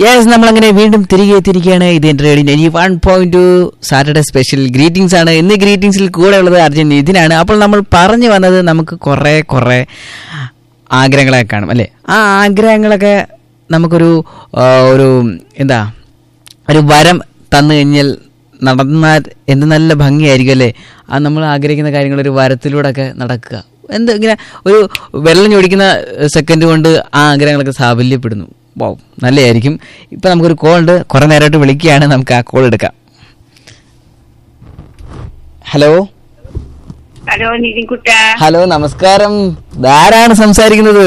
Yes നമ്മൾ അങ്ങനെ വീണ്ടും തിരികെ എത്തിയിരിക്കുകയാണ് ഇത് എൻ്റെ radio ninety one point two Saturday special greetings ആണ് ഇന്ന് ഗ്രീറ്റിംഗ്സിൽ കൂടെ ഉള്ളത് അർജുൻ ഇതിനാണ് അപ്പോൾ നമ്മൾ പറഞ്ഞു വന്നത് നമുക്ക് കുറേ കുറേ ആഗ്രഹങ്ങളൊക്കെ കാണും അല്ലേ ആ ആഗ്രഹങ്ങളൊക്കെ നമുക്കൊരു ആ, ഒരു എന്താ ഒരു വരം തന്നു കഴിഞ്ഞാൽ നടന്നാൽ എന്ത് നല്ല ഭംഗിയായിരിക്കും അല്ലേ ആ നമ്മൾ ആഗ്രഹിക്കുന്ന കാര്യങ്ങൾ ഒരു വരത്തിലൂടെ ഒക്കെ നടക്കുക എന്ത് ഇങ്ങനെ ഒരു വെള്ളം ഞൊടിക്കുന്ന സെക്കൻഡ് കൊണ്ട് ആ ആഗ്രഹങ്ങളൊക്കെ സാഫല്യപ്പെടുന്നു വൗ നല്ലതായിരിക്കും ഇപ്പം നമുക്കൊരു കോൾ ഉണ്ട് കുറേ നേരമായിട്ട് വിളിക്കുകയാണ് നമുക്ക് ആ കോൾ എടുക്കാം ഹലോ ഹലോ നിതിൻകുട്ട ഹലോ നമസ്കാരം ഇതാരാണ് സംസാരിക്കുന്നത്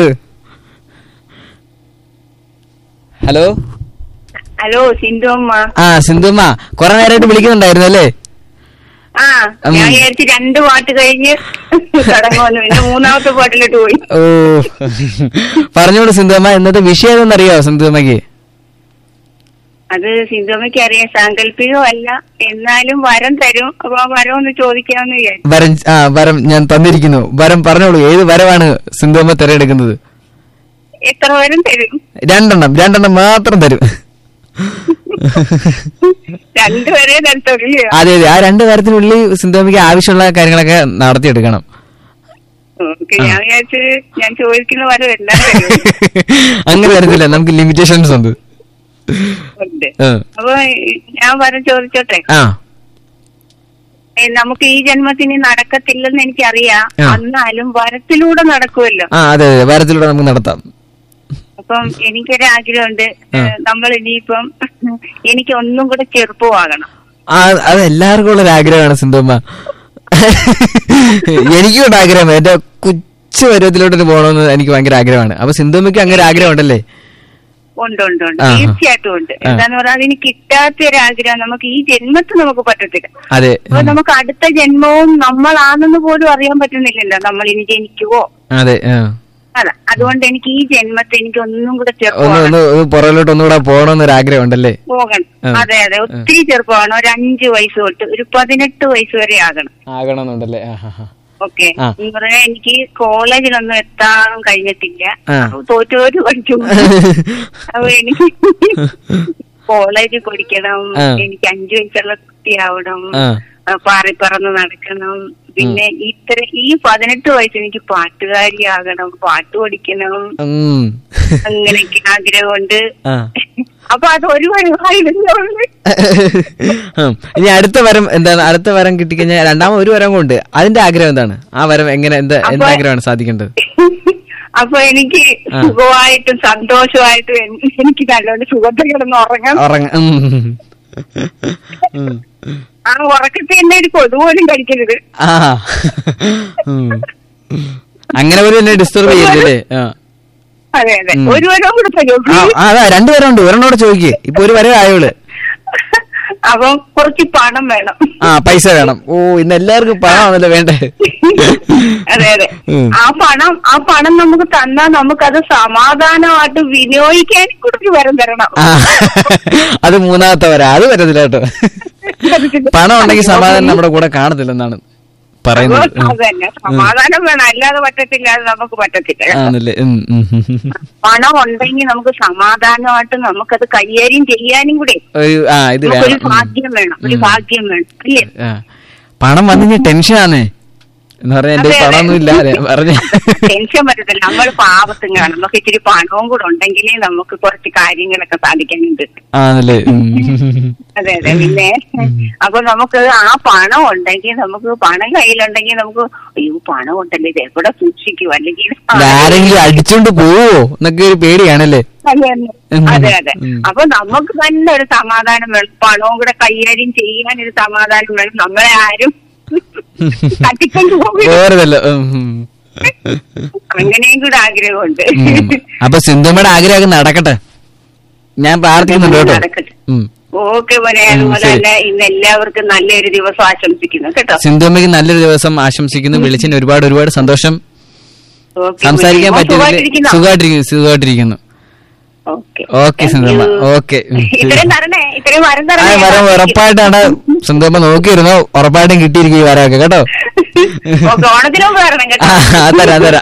ഹലോ ഹലോ സിന്ധു അമ്മ ആ സിന്ധുമ്മ കുറെ നേരമായിട്ട് വിളിക്കുന്നുണ്ടായിരുന്നു അല്ലേ ആ ഉം. ഞാൻ വിചാരിച്ചു രണ്ട് പാട്ട് കഴിഞ്ഞ് തുടങ്ങുമെന്ന് പിന്നെ മൂന്നാമത്തെ പാട്ടിലോട്ട് പോയി ഓ പറഞ്ഞോളൂ സിന്ധുമ്മ ഇന്നത്തെ വിഷയം ഏതെന്നറിയോ സിന്ധുമ്മക്ക് അത് സിന്ധു അമ്മയ്ക്ക് അറിയാം സാങ്കല്പികമല്ല എന്നാലും വരം തരും അപ്പൊ ആ വരം ഒന്ന് ചോദിക്കാമെന്ന് വിചാരിച്ചു വരം ആ വരം ഞാൻ തന്നിരിക്കുന്നു വരം പറഞ്ഞോളൂ ഏത് വരമാണ് സിന്ധുമ്മ തിരഞ്ഞെടുക്കുന്നത് എത്ര വരം തരും രണ്ടെണ്ണം രണ്ടെണ്ണം മാത്രം തരും രണ്ടുപേരെ തരത്തുള്ളൂ അതെ അതെ ആ രണ്ട് വരത്തിനുള്ളിൽ സിന്ധുമ്മയ്ക്ക് ആവശ്യമുള്ള കാര്യങ്ങളൊക്കെ നടത്തിയെടുക്കണം ഓക്കെ ഞാൻ വിചാരിച്ചു ഞാൻ ചോദിക്കുന്ന വരം എല്ലാം തരും അങ്ങനെ വരത്തില്ല നമുക്ക് ലിമിറ്റേഷൻസ് ഉണ്ട് ഉണ്ട് ആ. അപ്പൊ ഞാൻ വരം ചോദിച്ചോട്ടെ ആ ഏ, നമുക്ക് ഈ ജന്മത്തിന് നടക്കത്തില്ലെന്ന് എനിക്കറിയാം ആ. എന്നാലും വരത്തിലൂടെ നടക്കുമല്ലോ ആ അതെ അതെ വരത്തിലൂടെ നമുക്ക് നടത്താം അപ്പം എനിക്കൊരു ആഗ്രഹമുണ്ട് ആ. നമ്മൾ ഇനിയിപ്പം എനിക്ക് ഒന്നും കൂടെ ചെറുപ്പമാകണം ആ അത് എല്ലാവർക്കും ഉള്ള ഒരു ആഗ്രഹമാണ് സിന്ധുമ്മ എനിക്കും ഉണ്ട് ആഗ്രഹം എന്റെ കൊച്ചു പരുവത്തിലോട്ട് പോകണമെന്ന് എനിക്ക് ഭയങ്കര ആഗ്രഹമാണ് അപ്പൊ സിന്ധുമ്മയ്ക്ക് അങ്ങനെ ഒരു ആഗ്രഹം ഉണ്ടല്ലേ ഉണ്ട് ഉണ്ട് ഉണ്ട് ആ. തീർച്ചയായിട്ടും ഉണ്ട് ആ. എന്താന്ന് പറഞ്ഞാൽ അതിന് കിട്ടാത്ത ഒരു ആഗ്രഹം നമുക്ക് ഈ ജന്മത്തിൽ നമുക്ക് പറ്റത്തില്ല അതെ അപ്പൊ നമുക്ക് അടുത്ത ജന്മവും നമ്മളാണെന്ന് പോലും അറിയാൻ പറ്റുന്നില്ലല്ലോ നമ്മൾ ഇനി ജനിക്കുവോ അതെ ആ. അല്ല അതുകൊണ്ട് എനിക്ക് ഈ ജന്മത്തെ എനിക്ക് ഒന്നും കൂടെ ഒന്ന് ചെറുപ്പമാകണം ഒന്ന് ഒന്ന് പുറകിലോട്ട് ഒന്നുകൂടെ പോകണമെന്നൊരു ആഗ്രഹം ഉണ്ടല്ലേ പോകണം ആ. അതെ അതെ ഒത്തിരി ചെറുപ്പമാണ് ഒരു അഞ്ചു വയസ്സ് തൊട്ട് ഒരു പതിനെട്ട് വയസ്സ് വരെ ആകണം ആകണമെന്നുണ്ടല്ലേ ആ, ആ, ആ. ഓക്കെ ആ. എന്ന് പറഞ്ഞാൽ എനിക്ക് കോളേജിലൊന്നും എത്താൻ കഴിഞ്ഞിട്ടില്ല ആ. അപ്പൊ തോറ്റോര് പഠിച്ചു അപ്പൊ എനിക്ക് കോളേജിൽ പഠിക്കണം ആ. എനിക്ക് അഞ്ചു വയസ്സുള്ള കുട്ടിയാവണം ആ. ആ, പാറിപ്പറന്ന് നടക്കണം പിന്നെ ഇത്ര ഈ പതിനെട്ട് വയസ്സ് എനിക്ക് പാട്ടുകാരിയാകണം പാട്ട് പഠിക്കണം ഉം. അങ്ങനെയൊക്കെ ആഗ്രഹമുണ്ട് ആ. അപ്പൊ അത് ഒരു വരവായിരുന്നു ഉം. ഇനി അടുത്ത വരം എന്താണ് അടുത്ത വരം കിട്ടിക്കഴിഞ്ഞാൽ രണ്ടാമത് ഒരു വരം കൊണ്ട് അതിന്റെ ആഗ്രഹം എന്താണ് ആ വരം എങ്ങനെ എന്താ അപ്പൊ- എന്ത് ആഗ്രഹമാണ് സാധിക്കേണ്ടത് അപ്പൊ എനിക്ക് ആ. സുഖമായിട്ടും സന്തോഷമായിട്ടും എൻ- എനിക്ക് നല്ലോണം സുഖത്തിൽ കിടന്ന് ഉറങ്ങാം ഉറങ്ങ ഉം. ഉം. ആ ഉറക്കത്തെ തന്നെ ഒരു കൊതു പോലും കഴിക്കരുത് ആ ഉം. അങ്ങനെ പോലും എന്നെ ഡിസ്റ്റർബ് ചെയ്യരുതല്ലേ ആ അതെ അതെ ഉം. ഒരു വരവും കൂടെ തരുമോ ആ, ആ, അതാ രണ്ടുപേരും ഉണ്ട് ഒരെണ്ണോട് ചോദിക്കേ ഇപ്പൊ ഒരു വരെ ആയോള് അപ്പം കുറച്ച് പണം വേണം ആ പൈസ വേണം ഓ ഇന്ന് എല്ലാവർക്കും പണമാണല്ലോ വേണ്ടേ അതെ അതെ ഉം. ആ പണം ആ പണം നമുക്ക് തന്നാൽ നമുക്കത് സമാധാനമായിട്ട് വിനിയോഗിക്കാൻ കൂടെ ഒരു വരം തരണം ആ അത് മൂന്നാമത്തെ വര അത് വരത്തില്ല കേട്ടോ പണം ഉണ്ടെങ്കിൽ സമാധാനം നമ്മുടെ കൂടെ കാണത്തില്ലെന്നാണ് പറയുന്നത് ഉം. അത് തന്നെ സമാധാനം വേണം അല്ലാതെ പറ്റത്തില്ല അത് നമുക്ക് പറ്റത്തില്ല ആണല്ലേ ഉം, ഉം, ഉം, ഉം. പണം ഉണ്ടെങ്കിൽ നമുക്ക് സമാധാനമായിട്ട് നമുക്കത് കൈകാര്യം ചെയ്യാനും കൂടെ ഒരു ആ ഇത് നമുക്കൊരു വേണം ഉം. ഭാഗ്യം വേണം ഒരു ഉം. ഭാഗ്യം വേണം അല്ലേ ആ. പണം വന്നു ടെൻഷനാണ് എന്ന് പറഞ്ഞാൽ എന്റെ അതെ, അതെ. പണമൊന്നും ഇല്ല അതെ പറഞ്ഞ ടെൻഷൻ പറ്റത്തില്ല നമ്മൾ പാവത്തുങ്ങളാണ് നമുക്ക് ഇച്ചിരി പണവും കൂടെ ഉണ്ടെങ്കിലേ നമുക്ക് കുറച്ച് കാര്യങ്ങളൊക്കെ സാധിക്കാനുണ്ട് ആണല്ലേ ഉം. അതെ അതെ പിന്നെ അപ്പൊ നമുക്ക് ആ പണം ഉണ്ടെങ്കിൽ നമുക്ക് പണം കയ്യിലുണ്ടെങ്കിൽ നമുക്ക് അയ്യോ പണം ഉണ്ടല്ലേ ഇത് എവിടെ സൂക്ഷിക്കും അല്ലെങ്കിൽ ഇത് ആരെങ്കിലും അടിച്ചോണ്ട് പോവോ എന്നൊക്കെ ഒരു പേടിയാണല്ലേ അതെ, അതെ. ഉം. അതെ അതെ ഉം. അപ്പൊ നമുക്ക് തന്നെ ഒരു സമാധാനം വേണം പണവും കൂടെ കൈകാര്യം ചെയ്യാൻ ഒരു സമാധാനം വേണം നമ്മളെ ആരും തട്ടിക്കൊണ്ട് പോകില്ല വേറെതല്ലോ അങ്ങനെയും കൂടെ ആഗ്രഹമുണ്ട് അപ്പൊ സിന്ധുമ്മയുടെ ആഗ്രഹമൊക്കെ നടക്കട്ടെ ഞാൻ പ്രാർത്ഥിക്കുന്നുണ്ട് കേട്ടോ നടക്കട്ടെ. ഉം. ഓക്കെ മോനെ ഉം, അതുപോലെ ശരി. തന്നെ ഇന്ന് എല്ലാവർക്കും നല്ലൊരു ദിവസം ആശംസിക്കുന്നു കേട്ടോ സിന്ധുമ്മയ്ക്ക് നല്ലൊരു ദിവസം ആശംസിക്കുന്നു വിളിച്ചതിന് ഒരുപാട് ഒരുപാട് സന്തോഷം ഓക്കെ സംസാരിക്കാൻ മോനെ. മോൻ പറ്റിയതിൽ സുഖമായിട്ടിരിക്കുന്നോ? സുഖമായിട്ടിരിക്കുന്നു സുഖമായിട്ടിരിക്കുന്നു ഓക്കെ ഓക്കെ സിന്ധമ്മ ഓക്കെ ഇത്രയും തരണേ ഇത്രയും വരം ആ തരണേ വരം ഉറപ്പായിട്ടാണ് സിന്ധമ്മ നോക്കിയിരുന്നോ ഉറപ്പായിട്ടും കിട്ടിയിരിക്കും ഈ വരമൊക്കെ കേട്ടോ ഓക്കെ ഓണത്തിന് മുമ്പ് തരണം കേട്ടോ ആ തരാം തരാം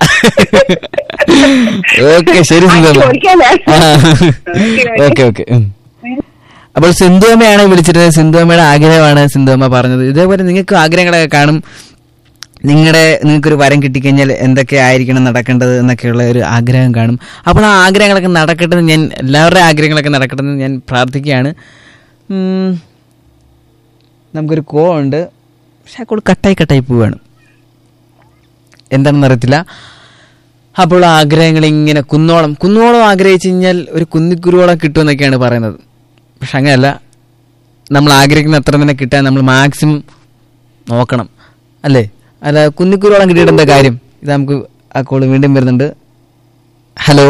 ഓക്കെ ശരി സിന്ധമ്മ ചോദിക്കാല്ലേ? ഓക്കെ ഓക്കെ അപ്പോൾ സിന്ധുവമ്മയാണ് വിളിച്ചിരുന്നത് സിന്ധുവമ്മയുടെ ആഗ്രഹമാണ് സിന്ധുവമ്മ പറഞ്ഞത് ഇതേപോലെ നിങ്ങൾക്ക് ആഗ്രഹങ്ങളൊക്കെ കാണും നിങ്ങളുടെ നിങ്ങൾക്കൊരു വരം കിട്ടിക്കഴിഞ്ഞാൽ എന്തൊക്കെ ആയിരിക്കണം നടക്കേണ്ടത് എന്നൊക്കെയുള്ള ഒരു ആഗ്രഹം കാണും അപ്പോൾ ആ ആഗ്രഹങ്ങളൊക്കെ നടക്കട്ടെ എന്ന് ഞാൻ എല്ലാവരുടെയും ആഗ്രഹങ്ങളൊക്കെ നടക്കട്ടെ എന്ന് ഞാൻ പ്രാർത്ഥിക്കുകയാണ് ഉം, നമുക്കൊരു കോ ഉണ്ട് പക്ഷെ ആ കോൾ കട്ടായി കട്ടായി പോവുകയാണ് എന്താണെന്ന് അറിയത്തില്ല അപ്പോൾ ആഗ്രഹങ്ങൾ ഇങ്ങനെ കുന്നോളം കുന്നോളം ആഗ്രഹിച്ചു കഴിഞ്ഞാൽ ഒരു കുന്നിക്കുരുവോളം കിട്ടുമെന്നൊക്കെയാണ് പറയുന്നത് പക്ഷെ അങ്ങനെയല്ല നമ്മൾ ആഗ്രഹിക്കുന്ന അത്ര തന്നെ കിട്ടാൻ നമ്മൾ മാക്സിമം നോക്കണം അല്ലേ അല്ല കുന്നിക്കുരുവോളം കിട്ടിയിട്ട് എന്താ കാര്യം ഇത് നമുക്ക് ആ കോള് വീണ്ടും വരുന്നുണ്ട് ഹലോ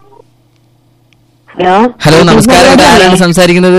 ഹലോ ഹലോ നമസ്കാരം ഇത് ആരാണ് സംസാരിക്കുന്നത്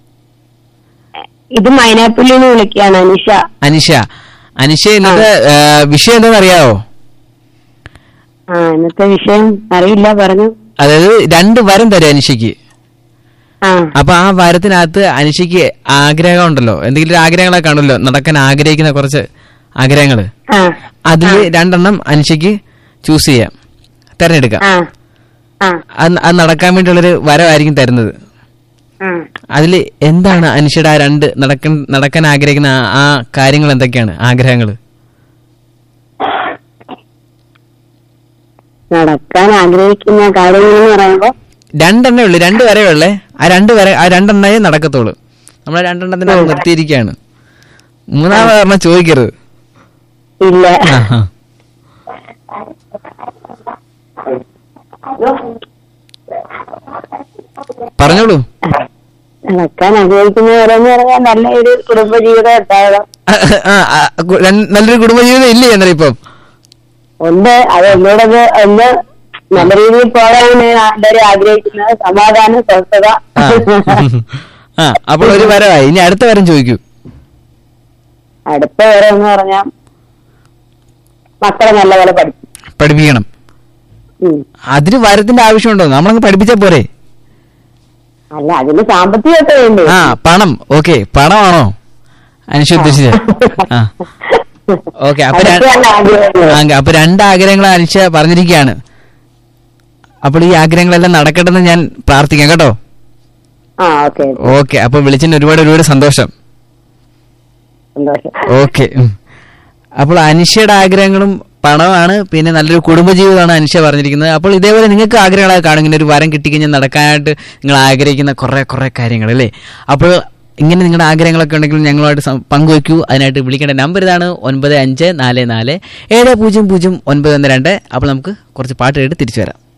ഇത് മൈനാപ്പള്ളിയിൽ നിന്ന് വിളിക്കുകയാണ് അനിഷ അനിഷ അനിഷ ഇന്നത്തെ ആ, വിഷയം എന്താണെന്ന് അറിയാവോ ആ ഇന്നത്തെ വിഷയം അറിയില്ല പറഞ്ഞു അതായത് രണ്ട് വരം തരും അനിഷയ്ക്ക് ആ അപ്പൊ ആ വരത്തിനകത്ത് അനിഷയ്ക്ക് ആഗ്രഹം ഉണ്ടല്ലോ എന്തെങ്കിലും ഒരു ആഗ്രഹങ്ങളൊക്കെ കാണുമല്ലോ നടക്കാൻ ആഗ്രഹിക്കുന്ന കുറച്ച് ആഗ്രഹങ്ങള് ആ അതിൽ രണ്ടെണ്ണം അനിഷയ്ക്ക് ചൂസ് ചെയ്യാം തെരഞ്ഞെടുക്കാം ആ ആ അത് അത് നടക്കാൻ വേണ്ടിയുള്ളൊരു വരമായിരിക്കും തരുന്നത് ആ അതിൽ എന്താണ് അനിഷയുടെ ആ രണ്ട് നടക്കാൻ നടക്കാൻ ആഗ്രഹിക്കുന്ന ആ- ആ കാര്യങ്ങൾ എന്തൊക്കെയാണ് ആഗ്രഹങ്ങൾ നടക്കാൻ ആഗ്രഹിക്കുന്ന കാര്യങ്ങൾ എന്ന് പറയുമ്പോ രണ്ടെണ്ണേ ഉള്ളു രണ്ട് വരവേ ഉള്ളേ ആ രണ്ട് വര ആ രണ്ടെണ്ണേ നടക്കത്തുള്ളൂ നമ്മൾ ആ രണ്ടെണ്ണത്തിന് അത് നിർത്തിയിരിക്കുകയാണ് മൂന്നാമത് പറഞ്ഞാൽ ചോദിക്കരുത് ഇല്ല ആഹാ. പറഞ്ഞോളൂ നടക്കാൻ ആഗ്രഹിക്കുന്ന ഓരോന്ന് പറഞ്ഞാൽ നല്ല ഒരു കുടുംബജീവിതം ഉണ്ടാകണം ആ, ആ, കു- രണ്ട് നല്ലൊരു കുടുംബജീവിതം ഇല്ലേ എന്നാലും ഇപ്പം ഉണ്ട് അത് എന്നോടത് ഒന്ന് നല്ല രീതിയിൽ പോകാനാണ് എല്ലാവരും ആഗ്രഹിക്കുന്നത് സമാധാനം സ്വസ്ഥത ആ. ആ അപ്പോൾ ഒരു വരവായി ഇനി അടുത്ത വരം ചോദിക്കൂ അടുത്ത വരെ എന്ന് പറഞ്ഞാൽ മക്കളെ നല്ലപോലെ പഠിക്കും പഠിപ്പിക്കണം ഉം. അതിന് വരത്തിന്റെ ആവശ്യമുണ്ടോ നമ്മളങ്ങ് പഠിപ്പിച്ചാ പോരെ അല്ല അതിന് സാമ്പത്തികമൊക്കെ വേണ്ടേ ആ പണം ഓക്കെ പണമാണോ അനുഷ ഉദ്ദേശിച്ചത് ആ ഓക്കെ അപ്പൊ ര- അതൊക്കെയാണ് ആഗ്രഹങ്ങൾ. ആ, അപ്പൊ രണ്ട് ആഗ്രഹങ്ങൾ അനുഷ പറഞ്ഞിരിക്കുകയാണ് അപ്പോൾ ഈ ആഗ്രഹങ്ങളെല്ലാം നടക്കട്ടെ എന്ന് ഞാൻ പ്രാർത്ഥിക്കാം കേട്ടോ ആ ഓക്കെ ഓക്കെ അപ്പൊ വിളിച്ചതിന് ഒരുപാട് ഒരുപാട് സന്തോഷം സന്തോഷം ഓക്കെ അപ്പോൾ അനിഷയുടെ ആഗ്രഹങ്ങളും പണമാണ് പിന്നെ നല്ലൊരു കുടുംബജീവിതമാണ് അനിഷ പറഞ്ഞിരിക്കുന്നത് അപ്പോൾ ഇതേപോലെ നിങ്ങൾക്ക് ആഗ്രഹങ്ങളൊക്കെ കാണും ഇങ്ങനെ ഒരു വരം കിട്ടിക്കഴിഞ്ഞാൽ നടക്കാനായിട്ട് നിങ്ങൾ ആഗ്രഹിക്കുന്ന കുറേ കുറേ കാര്യങ്ങൾ അല്ലേ അപ്പോൾ ഇങ്ങനെ നിങ്ങളുടെ ആഗ്രഹങ്ങളൊക്കെ ഉണ്ടെങ്കിൽ ഞങ്ങളുമായിട്ട് സം- പങ്കുവയ്ക്കൂ അതിനായിട്ട് വിളിക്കേണ്ട നമ്പർ ഇതാണ് ഒൻപത് അഞ്ച് നാല് നാല് ഏഴ് പൂജ്യം പൂജ്യം ഒൻപത് ഒന്ന് രണ്ട് അപ്പോൾ നമുക്ക് കുറച്ച് പാട്ട് കേട്ട് തിരിച്ചു വരാം